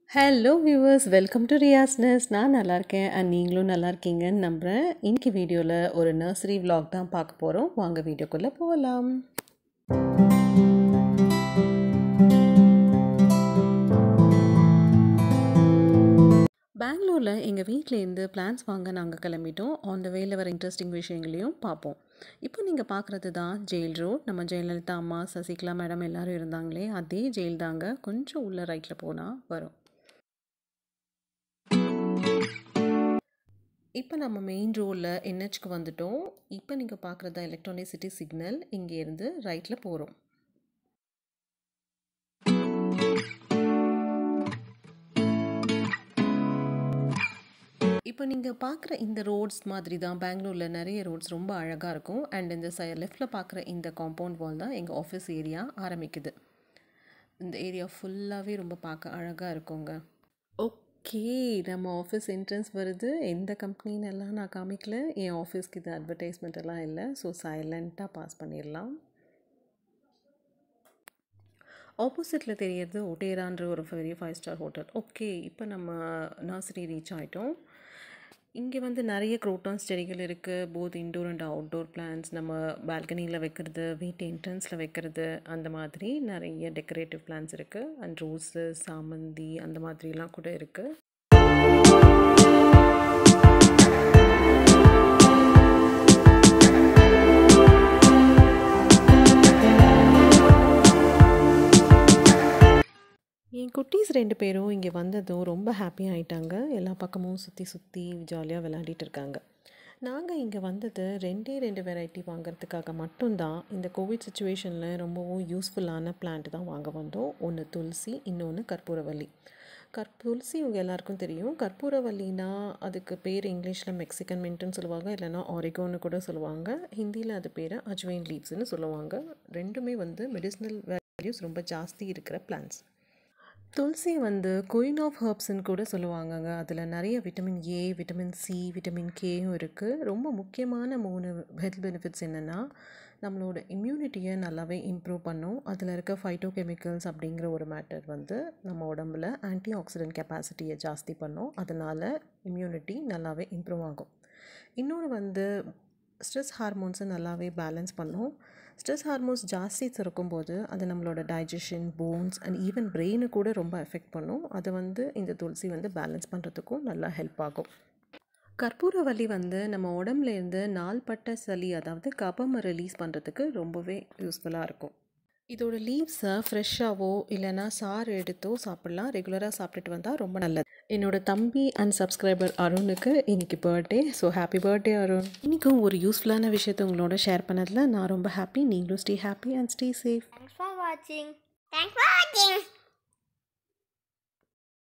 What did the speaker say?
Hello viewers welcome to ரியாஸ்னஸ் நான் நல்லா இருக்கேன் அண்ட் நீங்களும் நல்லா இருக்கீங்கன்னு நம்புகிறேன் இன்னைக்கு வீடியோவில் ஒரு நர்சரி vlog தான் பார்க்க போகிறோம் வாங்க வீடியோக்குள்ளே போகலாம் பெங்களூரில் எங்கள் வீட்டிலேருந்து பிளான்ஸ் வாங்க நாங்கள் கிளம்பிட்டோம் ஆன் த வேல வர இன்ட்ரெஸ்டிங் விஷயங்களையும் பார்ப்போம் இப்போ நீங்கள் பார்க்குறது தான் ஜெயில் ரோட் நம்ம ஜெயலலிதா அம்மா சசிகலா மேடம் எல்லாரும் இருந்தாங்களே அதே ஜெயில் தாங்க கொஞ்சம் உள்ள ரைட்டில் போனால் வரும் இப்போ நம்ம மெயின் ரோடில் என்ஹெச்க்கு வந்துட்டோம் இப்போ நீங்கள் பார்க்குறது எலக்ட்ரானிக் சிட்டி சிக்னல் இங்கேருந்து ரைட்டில் போகிறோம் இப்போ நீங்கள் பார்க்குற இந்த ரோட்ஸ் மாதிரி தான் பெங்களூரில் நிறைய ரோட்ஸ் ரொம்ப அழகாக இருக்கும் அண்ட் இந்த சை லெஃப்டில் பார்க்குற இந்த காம்பவுண்ட் வால் தான் எங்கள் ஆஃபீஸ் ஏரியா ஆரம்பிக்குது இந்த ஏரியா ஃபுல்லாகவே ரொம்ப பார்க்க அழகாக இருக்குங்க ஓகே நம்ம ஆஃபீஸ் என்ட்ரன்ஸ் வருது எந்த கம்பெனின்னு எல்லாம் நான் காமிக்கல என் ஆஃபீஸ்க்கு இது அட்வர்டைஸ்மெண்ட் எல்லாம் இல்லை ஸோ சைலண்ட்டாக பாஸ் பண்ணிடலாம் ஆப்போசிட்டில் தெரியறது ஒட்டேரான்ற ஒரு பெரிய ஃபைவ் ஸ்டார் ஹோட்டல் ஓகே இப்போ நம்ம நர்சரி ரீச் ஆகிட்டோம் இங்கே வந்து நிறைய குரோட்டான்ஸ் செடிகள் இருக்குது both indoor and outdoor plants நம்ம பால்கனியில் வைக்கிறது வீட்டு என்ட்ரன்ஸில் வைக்கிறது அந்த மாதிரி நிறைய டெக்கரேட்டிவ் பிளான்ஸ் இருக்குது அண்ட் ரோஸு சாமந்தி அந்த மாதிரிலாம் கூட இருக்குது என் குட்டீஸ் ரெண்டு பேரும் இங்கே வந்ததும் ரொம்ப ஹாப்பி ஆகிட்டாங்க எல்லா பக்கமும் சுற்றி சுற்றி ஜாலியாக விளையாடிட்டு இருக்காங்க நாங்கள் இங்கே வந்தது ரெண்டே ரெண்டு வெரைட்டி வாங்குறதுக்காக மட்டும்தான் இந்த கோவிட் சுச்சுவேஷனில் ரொம்பவும் யூஸ்ஃபுல்லான பிளான்ட் தான் வாங்க வந்தோம் ஒன்று துளசி இன்னொன்று கற்பூரவல்லி கற் துளசி உங்கள் எல்லாருக்கும் தெரியும் கற்பூரவல்லினா அதுக்கு பேர் இங்கிலீஷில் மெக்சிகன் மின்ட்டுன்னு சொல்லுவாங்க இல்லைனா ஆரிகோன்னு கூட சொல்லுவாங்க ஹிந்தியில் அது பேர் அஜ்வைன் லீவ்ஸ்னு சொல்லுவாங்க ரெண்டுமே வந்து மெடிசினல் வேல்யூஸ் ரொம்ப ஜாஸ்தி இருக்கிற பிளான்ஸ் துளசி வந்து குயின் ஆஃப் ஹர்ப்ஸ்ன்னு கூட சொல்லுவாங்கங்க அதில் நிறைய vitamin A vitamin C vitamin கேயும் இருக்குது ரொம்ப முக்கியமான மூணு ஹெல்த் பெனிஃபிட்ஸ் என்னென்னா நம்மளோட இம்யூனிட்டியை நல்லாவே இம்ப்ரூவ் பண்ணும் அதில் இருக்க ஃபைட்டோ கெமிக்கல்ஸ் அப்படிங்கிற ஒரு மேட்டர் வந்து நம்ம உடம்புல ஆன்டி ஆக்சிடென்ட் கெப்பாசிட்டியை ஜாஸ்தி பண்ணும் அதனால் இம்யூனிட்டி நல்லாவே இம்ப்ரூவ் ஆகும் இன்னொன்று வந்து ஸ்ட்ரெஸ் ஹார்மோன்ஸை நல்லாவே பேலன்ஸ் பண்ணும் ஸ்ட்ரெஸ் ஹார்மோன்ஸ் ஜாஸ்தி சுரக்கும்போது அது நம்மளோட digestion bones and even brain கூட ரொம்ப எஃபெக்ட் பண்ணும் அதை வந்து இந்த துளசி வந்து பேலன்ஸ் பண்ணுறதுக்கும் நல்லா ஹெல்ப் ஆகும் கற்பூரவல்லி வந்து நம்ம உடம்புலேருந்து நாள்பட்ட சளி அதாவது கபமை ரிலீஸ் பண்ணுறதுக்கு ரொம்பவே யூஸ்ஃபுல்லாக இருக்கும் இதோட லீவ்ஸை ஃப்ரெஷ்ஷாகவோ இல்லைனா சாறு எடுத்தோ சாப்பிட்லாம் ரெகுலராக சாப்பிட்டுட்டு வந்தால் ரொம்ப நல்லது என்னோட தம்பி அண்ட் சப்ஸ்கிரைபர் அருணுக்கு இன்னைக்கு birthday so happy birthday Arun இன்றைக்கும் ஒரு யூஸ்ஃபுல்லான விஷயத்தை உங்களோட ஷேர் பண்ணதில் நான் ரொம்ப ஹாப்பி நீங்களும் stay happy and stay safe Thanks for watching. Thanks for watching.